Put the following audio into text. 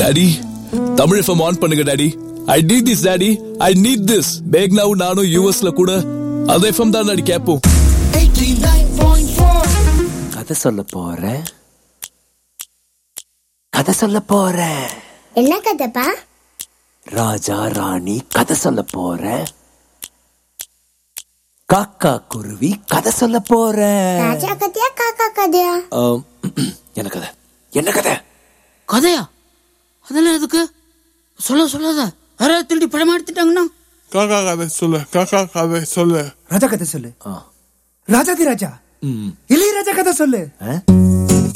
Daddy Tamil FM on பண்ணுங்க daddy I need this daddy I need this பேக்னாவும் நானும் யூஎஸ்ல கூட அது எஃப்எம் தான் டாடி கேட்போம் கதை சொல்ல போறேன் கதை சொல்ல போறேன் என்ன கதைப்பா ராஜா ராணி கதை சொல்ல போறேன் காக்கா குருவி கதை சொல்ல போறேன் ராஜா கதையா காக்கா கதையா ஆம், என்ன கதை என்ன கதை கதையா அதெல்லாம் எதுக்கு சொல்ல சொல்லாத யாராவது திருடி படமா எடுத்துட்டாங்கன்னா காக்கா கதை சொல்லு காக்கா கதை சொல்லு ராஜா கதை சொல்லு ஆ. ராஜாதி ராஜா ம். இளையராஜா கதை சொல்லு ஆ?